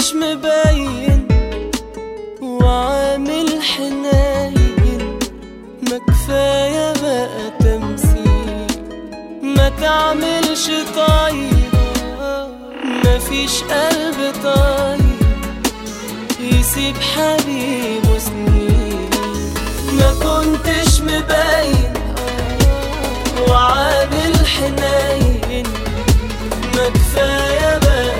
كنتش مبين وعامل حنين ما كفاية بقى تمثيل ما تعملش طيب مفيش قلب طيب يسيب حبيبه سنين ما كنتش مبين وعامل حنين ما كفاية بقى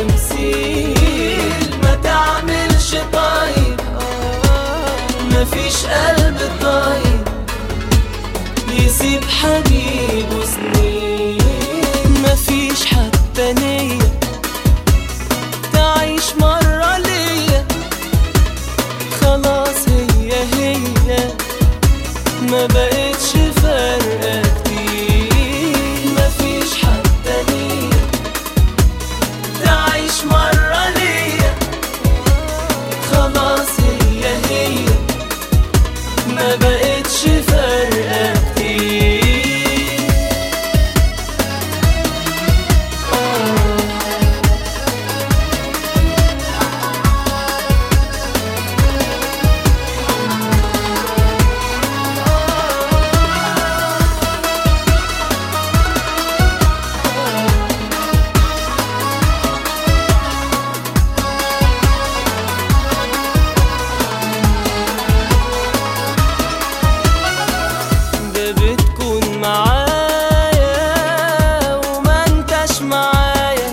تمثيل ما تعملش طيب مفيش قلب طيب يسيب حبيبه سنين مفيش حتى نية تعيش مرة ليا خلاص هي هي ما بقتش فارقة كتير مفيش حتى نية تعيش مرة ليا خلاص هي هي ما بقتش فارقة كتير ده بتكون معايا وما انتش معايا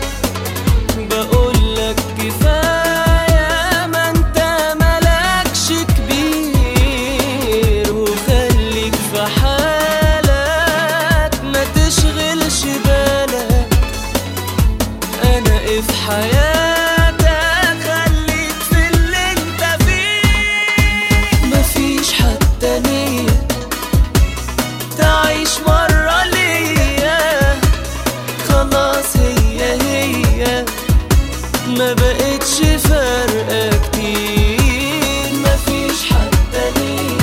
بقولك كفاية ما انت ملكش كبير وخليك في حالك ما تشغلش بالك انا في حياتك خليك في اللي انت فيه مفيش حتى نية تعيش مرة ليا خلاص هي هي ما بقتش فارقة كتير مفيش حتى نية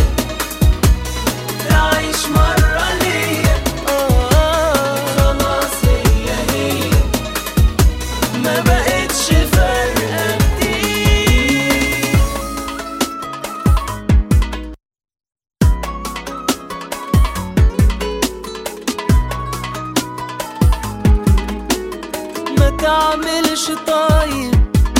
تعيش مرة ليا آه خلاص هي هي ما بقتش فارقة كتير ما تعملش طيب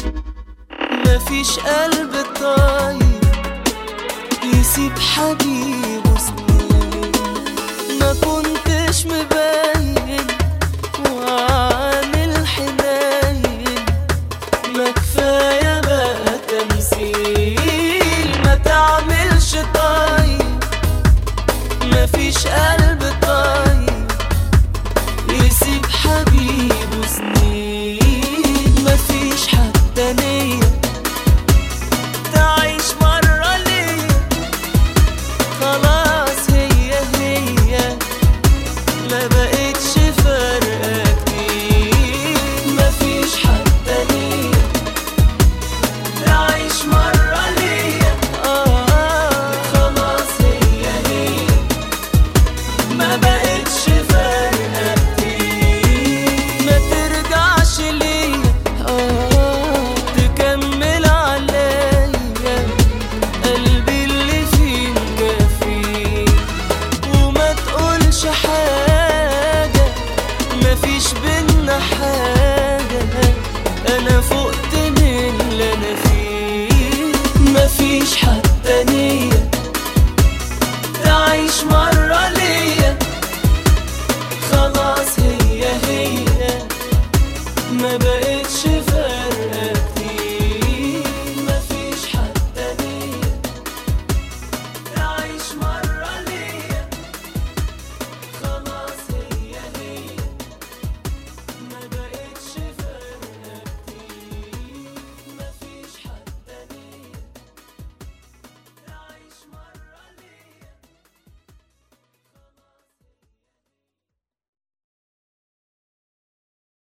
مفيش قلب طيب يسيب حبيبه سنين ما كنتش مبين وعامل حنين ما كفاية بقى تمثيل ما تعملش طيب مفيش قلب طيب يسيب حبيبه سنين مفيش حتى نية تعيش مرة ليا خلاص هي هي ما بقتش فارقة كتير مفيش حتى نية تعيش مرة ليا آه خلاص هي هي ما بقتش فارقة كتير ما ترجعش ليا آه تكمل عليا قلبي اللي فيه مكفيه وما تقولش حاجة مفيش بينا حاجة أنا فقت من اللي أنا فيه مفيش حتى نية